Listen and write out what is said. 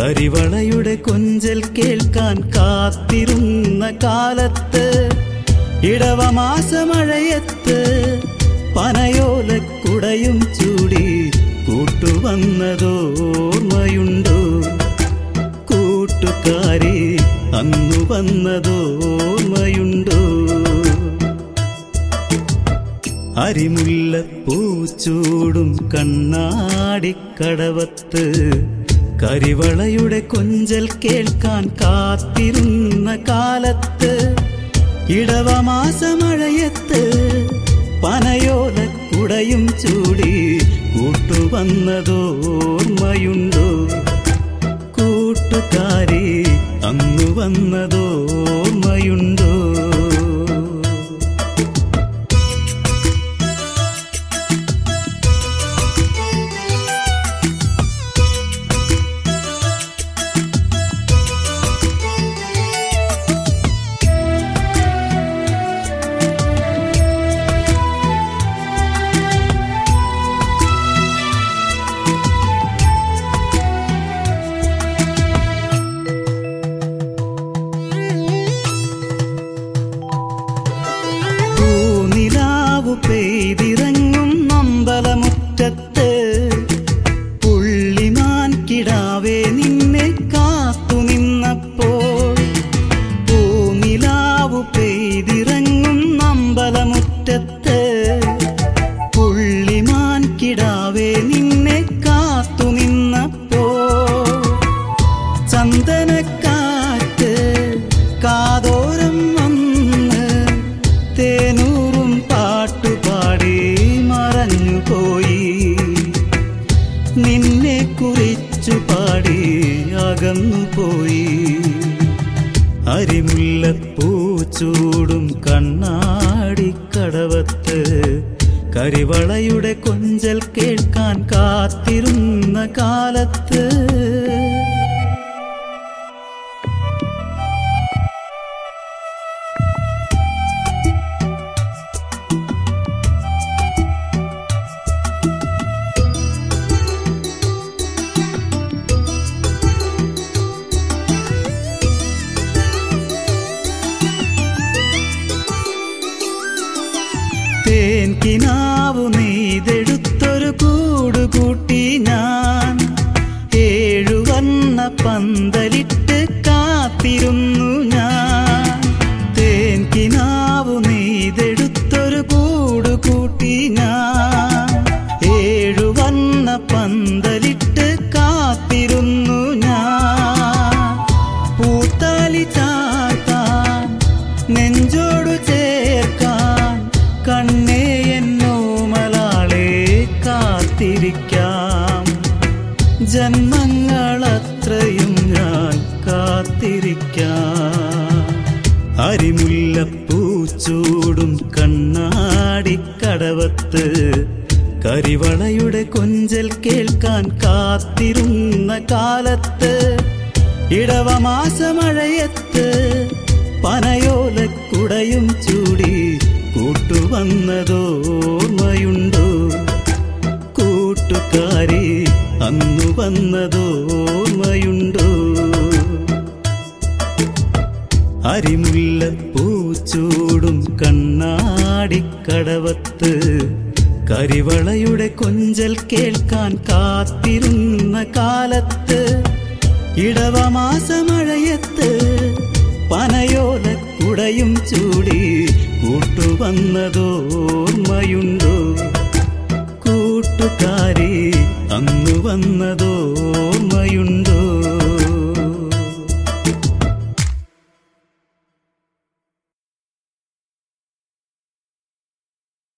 കരിവളയുടെ കൊഞ്ചൽ കേൾക്കാൻ കാത്തിരുന്ന കാലത്ത് ഇടവമാസമഴയത്ത് പനയോലക്കുടയും ചൂടി കൂട്ടുവന്നതോർമ്മയുണ്ടോ കൂട്ടുകാരി അന്നു വന്നതോർമ്മയുണ്ടോ അരിമുല്ലപ്പൂച്ചൂടും കണ്ണാടിക്കടവത്ത് കരിവളയുടെ കൊഞ്ചൽ കേൾക്കാൻ കാത്തിരുന്ന കാലത്ത് ഇടവമാസമഴയത്ത് പനയോലക്കുടയും ചൂടി കൂട്ടുവന്നതോർമ്മയുണ്ടോ കൂട്ടുകാരി അന്നു വന്നതോർമ്മയുണ്ടോ പൂനിലാവു പെയ്തിറങ്ങും നമ്പലമുറ്റത്ത് പുള്ളിമാൻ കിടാവേ നിന്നെ കാത്തു നിന്നപ്പോൾ പൂനിലാവു പെയ്തിറങ്ങും നമ്പലമുറ്റത്ത് പുള്ളിമാൻ കിടാവേ നിന്നെ കാത്തു നിന്നപ്പോൾ ചന്ദനക്കാറ്റ് കാതോരം വന്ന് തേനൂറും പാട്ടുപാടി മറഞ്ഞുപോയി നിന്നെ കുറിച്ചു പാടി അകന്നുപോയി അരിമുല്ലപ്പൂച്ചൂടും കണ്ണാടിക്കടവത്ത് കരിവളയുടെ കൊഞ്ചൽ കേൾക്കാൻ കാത്തിരുന്ന കാലത്ത് തേൻ കിനാവു നെയ്തെടുത്തൊരു കൂട് കൂട്ടി ഞാൻ ഏഴു വർണ്ണ പന്തലിട്ട് കാത്തിരുന്നു ഞാൻ തേൻ കിനാവു നെയ്തെടുത്തൊരു കൂട് കൂട്ടി ഞാൻ ഏഴു വർണ്ണ പന്തലിട്ട് കാത്തിരുന്നു ഞാൻ പൂത്താലി ചാർത്താൻ നെഞ്ചോടു ചേർക്കാൻ കണ്ണേ എന്നോ മലാളെ കാത്തിരിക്കാം ജന്മങ്ങളത്രയും ഞാൻ കാത്തിരിക്കാം അരിമുല്ലപ്പൂച്ചൂടും കണ്ണാടിക്കടവത്ത് കരിവളയുടെ കൊഞ്ചൽ കേൾക്കാൻ കാത്തിരുന്ന കാലത്ത് ഇടവമാസമഴയത്ത് പനയോലക്കുടയും ചൂടി കൂട്ടുവന്നതോർമ്മയുണ്ടോ കൂട്ടുകാരി അന്നു വന്നതോർമ്മയുണ്ടോ അരിമുല്ലപ്പൂച്ചൂടും കണ്ണാടിക്കടവത്ത് കരിവളയുടെ കൊഞ്ചൽ കേൾക്കാൻ കാത്തിരുന്ന കാലത്ത് ഇടവമാസമഴയത്ത് പനയോലക്കുടയും ചൂടി കൂട്ടുവന്നതോർമ്മയുണ്ടോ